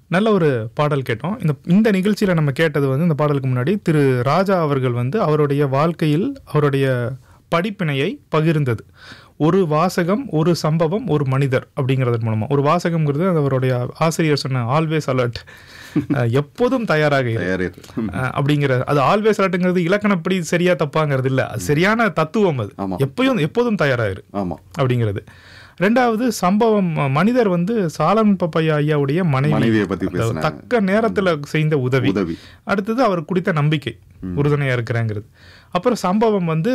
நல்ல ஒரு பாடல் கேட்டோம் இந்த இந்த நிகழ்ச்சியில் நம்ம கேட்டது வந்து இந்த பாடலுக்கு முன்னாடி திரு ராஜா அவர்கள் வந்து அவருடைய வாழ்க்கையில் அவருடைய படிப்பினையை பகிர்ந்தது ஒரு வாசகம் ஒரு சம்பவம் ஒரு மனிதர் அப்படிங்கிறது மூலமா ஒரு வாசகம்ங்கிறது அது அவருடைய ஆசிரியர் சொன்ன ஆல்வேஸ் அலர்ட் எப்போதும் தயாராக இரு. தயார் அஹ், அப்படிங்கிற அது ஆல்வேஸ் அலர்ட்டுங்கிறது இலக்கணப்படி சரியா தப்பாங்கிறது இல்ல அது சரியான தத்துவம் அது ஆமா. எப்பயும் எப்போதும் தயாராயிரு ஆமா அப்படிங்கிறது ரெண்டாவது சம்பவம் ம- மனிதர் வந்து சாலன் பப்பையா ஐயாவுடைய மனைவி மனைவியை பத்தி அதாவது பேசுனேன் தக்க நேரத்துல செய்த உதவி உதவி அடுத்தது அவர் குடித்த நம்பிக்கை உறுதுணையா இருக்கிறாங்கிறது அப்புறம் சம்பவம் வந்து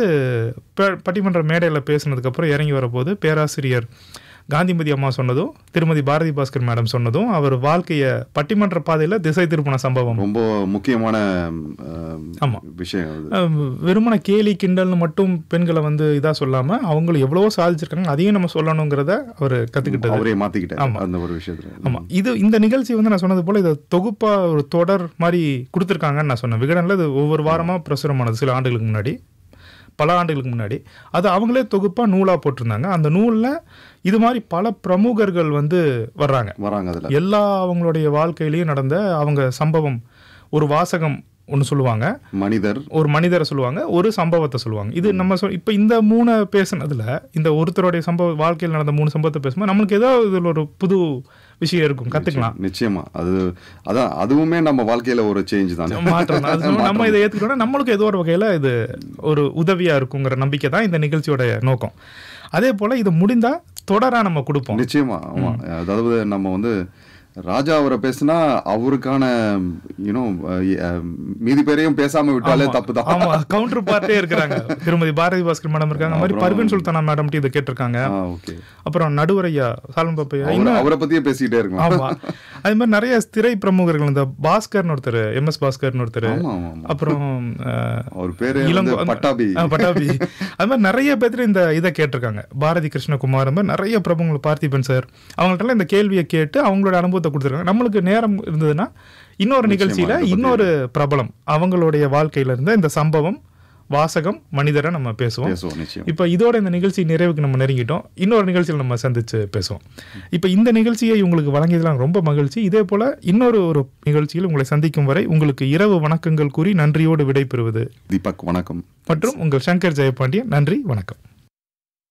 ப- பட்டிமன்ற மேடையில பேசுனதுக்கு அப்புறம் இறங்கி வரப்போது பேராசிரியர் காந்திமதி அம்மா சொன்னதும் திருமதி பாரதி பாஸ்கர் மேடம் சொன்னதும் அவர் வாழ்க்கைய பட்டிமன்ற பாதையில திசை திருப்பின சம்பவம் ரொம்ப முக்கியமான அஹ், ஆமா. விஷயம் அது அஹ் வெறுமன கேலி கிண்டல்னு மட்டும் பெண்களை வந்து இதா சொல்லாம அவங்களும் எவ்வளவோ சாதிச்சிருக்காங்க அதையும் நம்ம சொல்லணுங்கிறத அவர் கத்துக்கிட்டது அவரே மாத்திக்கிட்டாரு ஆமா. அந்த ஒரு விஷயத்துல ஆமா இது இந்த நிகழ்ச்சி வந்து நான் சொன்னது போல இதை தொகுப்பா ஒரு தொடர் மாதிரி கொடுத்துருக்காங்கன்னு நான் சொன்னேன் விகடனில் இது ஒவ்வொரு வாரமா பிரசுரமானது சில ஆண்டுகளுக்கு முன்னாடி பல ஆண்டுகளுக்கு முன்னாடி அது அவங்களே தொகுப்பா நூலா போட்டிருந்தாங்க அந்த நூல்ல இது மாதிரி பல பிரமுகர்கள் வந்து வர்றாங்க வராங்க அதுல எல்லா அவங்களுடைய வாழ்க்கையிலயும் நடந்த அவங்க சம்பவம் ஒரு வாசகம் ஒன்று சொல்லுவாங்க மனிதர் ஒரு மனிதரை சொல்லுவாங்க ஒரு சம்பவத்தை சொல்லுவாங்க இது நம்ம சொ இப்போ இந்த மூணு பேசுனதுல இந்த ஒருத்தருடைய சம்பவ வாழ்க்கையில் நடந்த மூணு சம்பவத்தை பேசும்போது நம்மளுக்கு ஏதோ இதில் ஒரு புது விஷயம் இருக்கும் கற்றுக்கலாம் நிச்சயமா அது அதான் அதுவுமே நம்ம வாழ்க்கையில ஒரு சேஞ்ச் தானே மாற்றம் தான். அது நம்ம- நம்ம இதை ஏற்றுக்கிட்டோம்னா நம்மளுக்கு ஏதோ ஒரு வகையில் இது ஒரு உதவியாக இருக்குங்கிற நம்பிக்கை தான் இந்த நிகழ்ச்சியோட நோக்கம் அதே போல் இது முடிந்தால் தொடராக நம்ம கொடுப்போம் நிச்சயமா ஆமா அதாவது நம்ம வந்து ராஜா அவரை பேசினா அவருக்கான யூனோ மீதி பேரையும் பேசாம விட்டாலே தப்பு தான் ஆமா கவுண்டர் பார்ட்டே இருக்கிறாங்க திருமதி பாரதி பாஸ்கர் மேடம் இருக்காங்க அது மாதிரி பர்வீன் சுல்தானா மேடம் இதை கேட்டிருக்காங்க ஓகே அப்புறம் நடுவரையா சாலம் பப்பையா இன்னும் அவரை பத்தியே பேசிக்கிட்டே இருக்கலாம் ஆமா அது மாதிரி நிறைய திரை பிரமுகர்கள் இந்த பாஸ்கர்னு ஒருத்தர் எம் எஸ் பாஸ்கர்னு ஒருத்தர் ஆமா ஆமா ஆமா அப்புறம் அஹ், அவர் பேரு இளங்கோ- வந்து பட்டாபி ஆ, பட்டாபி அது மாதிரி நிறைய பேர் இந்த இதை கேட்டிருக்காங்க பாரதி கிருஷ்ணகுமார் அந்த மாதிரி நிறைய பிரபுங்கள் பார்த்திபன் சார் அவங்கள்ட்ட இந்த கேள்வியை கேட்டு அவங்களோட அனுபவத்தை கொடுத்துருக்காங்க நம்மளுக்கு நேரம் இருந்ததுன்னா இன்னொரு நிகழ்ச்சியில இன்னொரு பிரபலம் அவங்களுடைய வாழ்க்கையில இருந்த இந்த சம்பவம் வாசகம் மனிதரை நம்ம பேசுவோம் பேசுவோம் நிச்சயம் இப்போ இதோட இந்த நிகழ்ச்சி நிறைவுக்கு நம்ம நெருங்கிட்டோம் இன்னொரு நிகழ்ச்சியில் நம்ம சந்திச்சு பேசுவோம் இப்போ இந்த நிகழ்ச்சியை உங்களுக்கு வழங்கியதெல்லாம் ரொம்ப மகிழ்ச்சி இதே போல இன்னொரு ஒரு நிகழ்ச்சியில் உங்களை சந்திக்கும் வரை உங்களுக்கு இரவு வணக்கங்கள் கூறி நன்றியோடு விடைபெறுவது தீபக் வணக்கம் மற்றும் உங்கள் சங்கர் ஜெயபாண்டியன் நன்றி வணக்கம்